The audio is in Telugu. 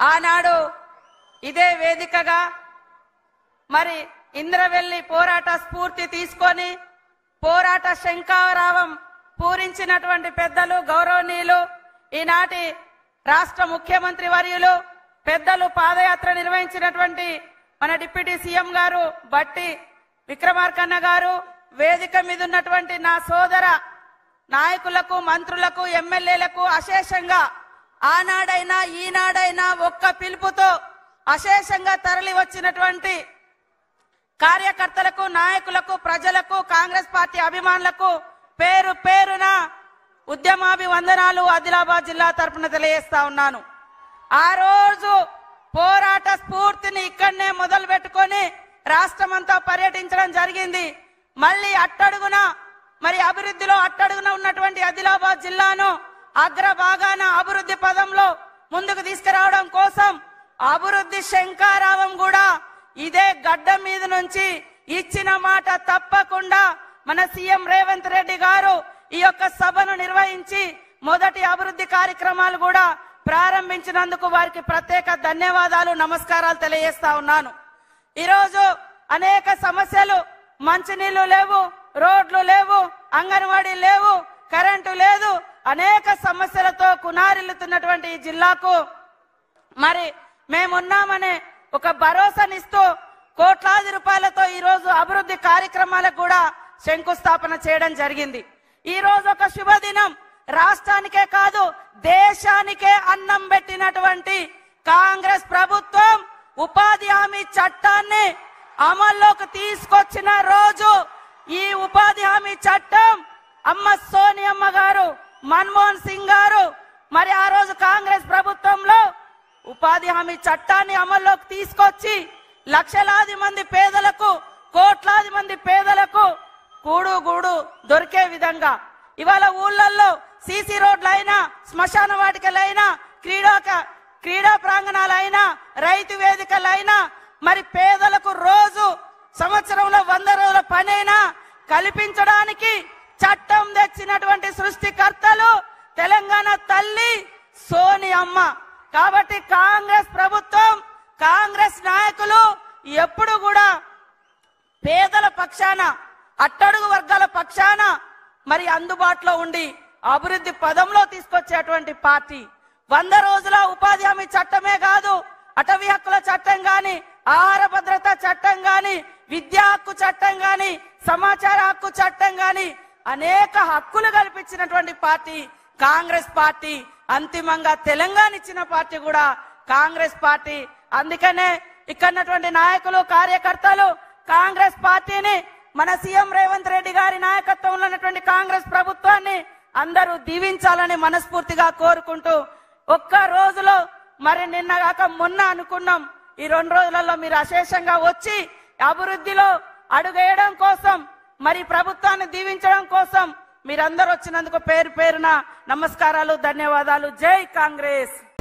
ఆనాడు ఇదే వేదికగా మరి ఇంద్రవెల్లి పోరాట స్ఫూర్తి తీసుకొని పోరాట శంఖారావం పూరించినటువంటి పెద్దలు గౌరవనీయులు ఈనాటి రాష్ట్ర ముఖ్యమంత్రి వర్యులు పెద్దలు పాదయాత్ర నిర్వహించినటువంటి మన డిప్యూటీ సీఎం గారు బట్టి విక్రమార్కన్న గారు వేదిక మీద ఉన్నటువంటి నా సోదర నాయకులకు మంత్రులకు ఎమ్మెల్యేలకు అశేషంగా ఆనాడైనా ఈనాడైనా ఒక్క పిలుపుతో అశేషంగా తరలి వచ్చినటువంటి కార్యకర్తలకు నాయకులకు ప్రజలకు కాంగ్రెస్ పార్టీ అభిమానులకు పేరు పేరున ఉద్యమాభివందనాలు ఆదిలాబాద్ జిల్లా తరపున తెలియజేస్తా ఉన్నాను ఆ రోజు పోరాట స్ఫూర్తిని ఇక్కడనే మొదలు పెట్టుకొని రాష్ట్రమంతా పర్యటించడం జరిగింది మళ్ళీ అట్టడుగున మరి అభివృద్ధిలో అట్టడుగున ఉన్నటువంటి ఆదిలాబాద్ జిల్లాను అగ్రభాగాన అభివృద్ధి పదంలో ముందుకు తీసుకురావడం కోసం అభివృద్ధి శంకారావం కూడా ఇదే గడ్డ మీద నుంచి ఇచ్చిన మాట తప్పకుండా మన సీఎం రేవంత్ రెడ్డి గారు ఈ యొక్క సభను నిర్వహించి మొదటి అభివృద్ధి కార్యక్రమాలు కూడా ప్రారంభించినందుకు వారికి ప్రత్యేక ధన్యవాదాలు నమస్కారాలు తెలియజేస్తా ఉన్నాను ఈరోజు అనేక సమస్యలు మంచినీళ్లు లేవు రోడ్లు లేవు అంగన్వాడీ లేవు కరెంటు లేదు అనేక సమస్యలతో కునారిల్లుతున్నటువంటి ఈ జిల్లాకు మరి మేమున్నామనే ఒక భరోసానిస్తూ కోట్లాది రూపాయలతో ఈ రోజు అభివృద్ధి కార్యక్రమాలకు కూడా శంకుస్థాపన చేయడం జరిగింది ఈ రోజు ఒక శుభదినం రాష్ట్రానికే కాదు దేశానికే అన్నం పెట్టినటువంటి కాంగ్రెస్ ప్రభుత్వం ఉపాధి హామీ చట్టాన్ని అమల్లోకి తీసుకొచ్చిన రోజు ఈ ఉపాధి హామీ చట్టం అమ్మ సోనియమ్మ గారు మన్మోహన్ సింగ్ గారు మరి ఆ రోజు కాంగ్రెస్ ప్రభుత్వంలో ఉపాధి హామీ చట్టాన్ని అమల్లోకి తీసుకొచ్చి లక్షలాది మంది పేదలకు కోట్లాది మంది పేదలకు కూడు గూడు దొరికే విధంగా ఇవాళ ఊళ్ళల్లో సీసీ రోడ్లైనా శ్మశాన వాటికలైనా క్రీడా క్రీడా ప్రాంగణాలైనా రైతు వేదికలైనా మరి పేదలకు రోజు సంవత్సరంలో వంద రోజుల పనైనా కల్పించడానికి చట్టం తెచ్చినటువంటి సృష్టికర్తలు తెలంగాణ తల్లి సోని అమ్మ కాబట్టి కాంగ్రెస్ ప్రభుత్వం కాంగ్రెస్ నాయకులు ఎప్పుడు కూడా పేదల పక్షాన అట్టడుగు వర్గాల పక్షాన మరి అందుబాటులో ఉండి అభివృద్ధి పదంలో తీసుకొచ్చేటువంటి పార్టీ వంద రోజుల ఉపాధి హామీ చట్టమే కాదు అటవీ హక్కుల చట్టం గాని ఆహార భద్రత చట్టం గాని విద్యా హక్కు చట్టం గాని సమాచార హక్కు చట్టం గాని అనేక హక్కులు కల్పించినటువంటి పార్టీ కాంగ్రెస్ పార్టీ అంతిమంగా తెలంగాణ ఇచ్చిన పార్టీ కూడా కాంగ్రెస్ పార్టీ అందుకనే ఇక్కడ ఉన్నటువంటి నాయకులు కార్యకర్తలు కాంగ్రెస్ పార్టీని మన సీఎం రేవంత్ రెడ్డి గారి నాయకత్వంలో ఉన్నటువంటి కాంగ్రెస్ ప్రభుత్వాన్ని అందరూ దీవించాలని మనస్ఫూర్తిగా కోరుకుంటూ ఒక్క రోజులో మరి నిన్న కాక మొన్న అనుకున్నాం ఈ రెండు రోజులలో మీరు అశేషంగా వచ్చి అభివృద్ధిలో అడుగేయడం కోసం మరి ప్రభుత్వాన్ని దీవించడం కోసం మీరందరూ వచ్చినందుకు పేరు పేరున నమస్కారాలు ధన్యవాదాలు జై కాంగ్రెస్